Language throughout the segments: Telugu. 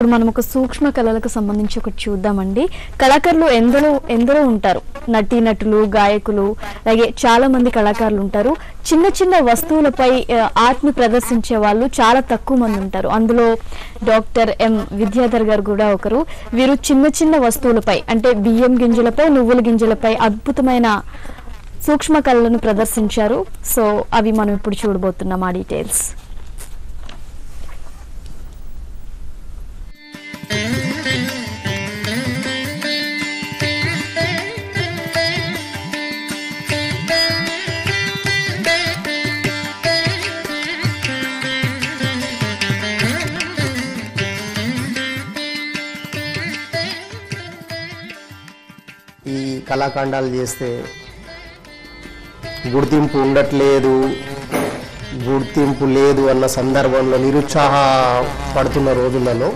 ఇప్పుడు మనం ఒక సూక్ష్మ కళలకు సంబంధించి ఒకటి చూద్దామండి కళాకారులు ఎందరో ఎందరో ఉంటారు నటీ నటులు గాయకులు అలాగే చాలా మంది కళాకారులు ఉంటారు చిన్న చిన్న వస్తువులపై ఆ, ఆర్ట్ని ప్రదర్శించే వాళ్ళు చాలా తక్కువ మంది ఉంటారు అందులో డాక్టర్ ఎం విద్యాధర్ గారు కూడా ఒకరు వీరు చిన్న చిన్న వస్తువులపై అంటే బియ్యం గింజలపై నువ్వుల గింజలపై అద్భుతమైన సూక్ష్మ కళలను ప్రదర్శించారు సో అవి మనం ఇప్పుడు చూడబోతున్నాం ఆ డీటెయిల్స్ ఈ కళాఖండాలు చేస్తే గుర్తింపు ఉండట్లేదు గుర్తింపు లేదు అన్న సందర్భంలో నిరుత్సాహ పడుతున్న రోజులలో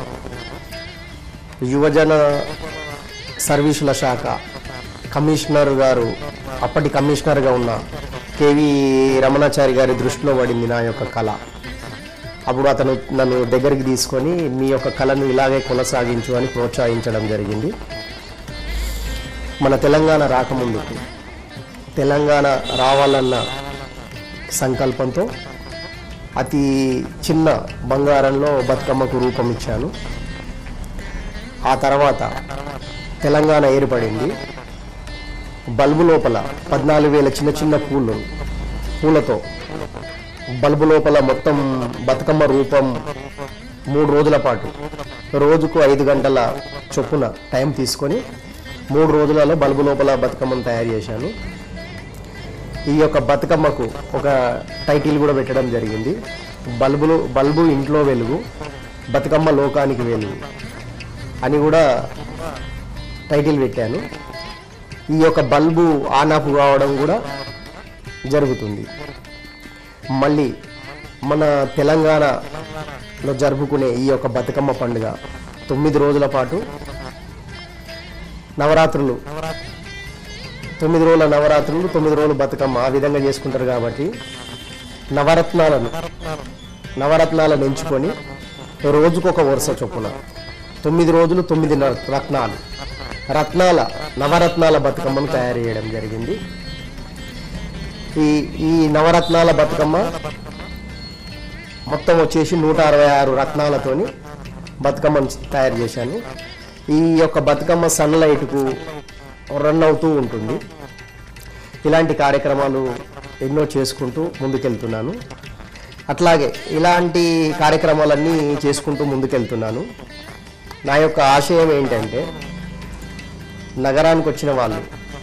యువజన సర్వీసుల శాఖ కమిషనర్ గారు అప్పటి కమిషనర్గా ఉన్న కేవి రమణాచారి గారి దృష్టిలో పడింది నా యొక్క కళ అప్పుడు అతను నన్ను దగ్గరికి తీసుకొని మీ యొక్క కళను ఇలాగే కొనసాగించు అని ప్రోత్సహించడం జరిగింది మన తెలంగాణ రాకముందుకు తెలంగాణ రావాలన్న సంకల్పంతో అతి చిన్న బంగారంలో బతుకమ్మకు రూపం ఇచ్చాను ఆ తర్వాత తెలంగాణ ఏర్పడింది బల్బు లోపల పద్నాలుగు వేల చిన్న చిన్న పూలు పూలతో బల్బు లోపల మొత్తం బతుకమ్మ రూపం మూడు రోజుల పాటు రోజుకు ఐదు గంటల చొప్పున టైం తీసుకొని మూడు రోజులలో బల్బు లోపల బతుకమ్మను తయారు చేశాను ఈ యొక్క బతుకమ్మకు ఒక టైటిల్ కూడా పెట్టడం జరిగింది బల్బులు బల్బు ఇంట్లో వెలుగు బతుకమ్మ లోకానికి వెలుగు అని కూడా టైటిల్ పెట్టాను ఈ యొక్క బల్బు ఆన్ ఆఫ్ కావడం కూడా జరుగుతుంది మళ్ళీ మన తెలంగాణలో జరుపుకునే ఈ యొక్క బతుకమ్మ పండుగ తొమ్మిది రోజుల పాటు నవరాత్రులు తొమ్మిది రోజుల నవరాత్రులు తొమ్మిది రోజులు బతుకమ్మ ఆ విధంగా చేసుకుంటారు కాబట్టి నవరత్నాలను నవరత్నాలను ఎంచుకొని రోజుకొక వరుస చొప్పున తొమ్మిది రోజులు తొమ్మిది న- రత్నాలు రత్నాల నవరత్నాల బతుకమ్మను తయారు చేయడం జరిగింది ఈ ఈ నవరత్నాల బతుకమ్మ మొత్తం వచ్చేసి నూట అరవై ఆరు రత్నాలతోని బతుకమ్మను తయారు చేశాను ఈ యొక్క బతుకమ్మ సన్లైట్కు రన్ అవుతూ ఉంటుంది ఇలాంటి కార్యక్రమాలు ఎన్నో చేసుకుంటూ ముందుకెళ్తున్నాను అట్లాగే ఇలాంటి కార్యక్రమాలన్నీ చేసుకుంటూ ముందుకెళ్తున్నాను నా యొక్క ఆశయం ఏంటంటే నగరానికి వచ్చిన వాళ్ళు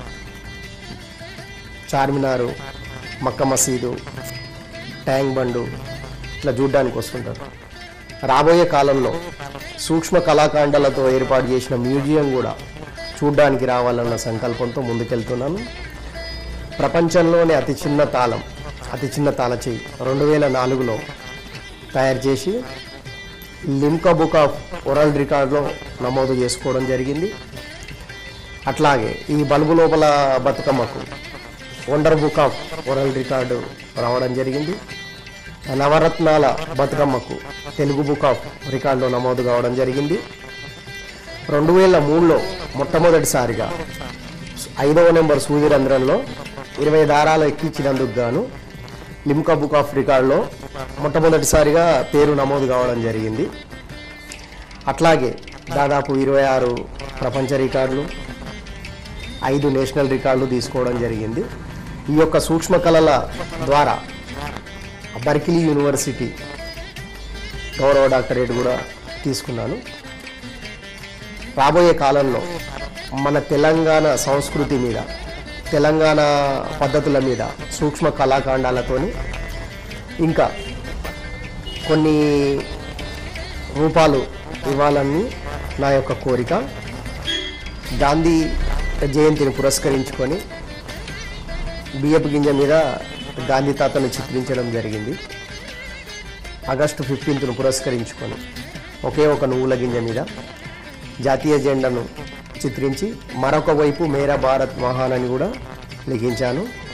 చార్మినారు మక్క మసీదు ట్యాంక్ బండు ఇట్లా చూడ్డానికి వస్తుంటారు రాబోయే కాలంలో సూక్ష్మ కళాకాండాలతో ఏర్పాటు చేసిన మ్యూజియం కూడా చూడ్డానికి రావాలన్న సంకల్పంతో ముందుకెళ్తున్నాను ప్రపంచంలోనే అతి చిన్న తాళం అతి చిన్న తాళ చెయ్యి రెండు వేల నాలుగులో తయారు చేసి లిమ్కా బుక్ ఆఫ్ వరల్డ్ రికార్డులో నమోదు చేసుకోవడం జరిగింది అట్లాగే ఈ బల్బు లోపల బతుకమ్మకు wonder book of world record రావడం జరిగింది నవరత్నాల బతుకమ్మకు తెలుగు బుక్ ఆఫ్ రికార్డులో నమోదు కావడం జరిగింది రెండు వేల మూడులో మొట్టమొదటిసారిగా ఐదవ నెంబర్ సూది రంధ్రంలో ఇరవై దారాలు ఎక్కించినందుకు గాను లిమ్కా బుక్ ఆఫ్ రికార్డులో మొట్టమొదటిసారిగా పేరు నమోదు కావడం జరిగింది అట్లాగే దాదాపు ఇరవై ఆరు ప్రపంచ రికార్డులు ఐదు నేషనల్ రికార్డులు తీసుకోవడం జరిగింది ఈ యొక్క సూక్ష్మ కళల ద్వారా బర్కిలీ యూనివర్సిటీ గౌరవ డాక్టరేట్ కూడా తీసుకున్నాను రాబోయే కాలంలో మన తెలంగాణ సంస్కృతి మీద తెలంగాణ పద్ధతుల మీద సూక్ష్మ కళాకాండాలతోని ఇంకా కొన్ని రూపాలు ఇవ్వాలని నా యొక్క కోరిక గాంధీ జయంతిని పురస్కరించుకొని బియ్యపు గింజ మీద గాంధీ తాతను చిత్రించడం జరిగింది ఆగస్టు ఫిఫ్టీన్త్ను పురస్కరించుకొని ఒకే ఒక నువ్వుల గింజ మీద జాతీయ జెండాను చిత్రించి మరొక వైపు మేరా భారత్ మహాన్ అని కూడా లిఖించాను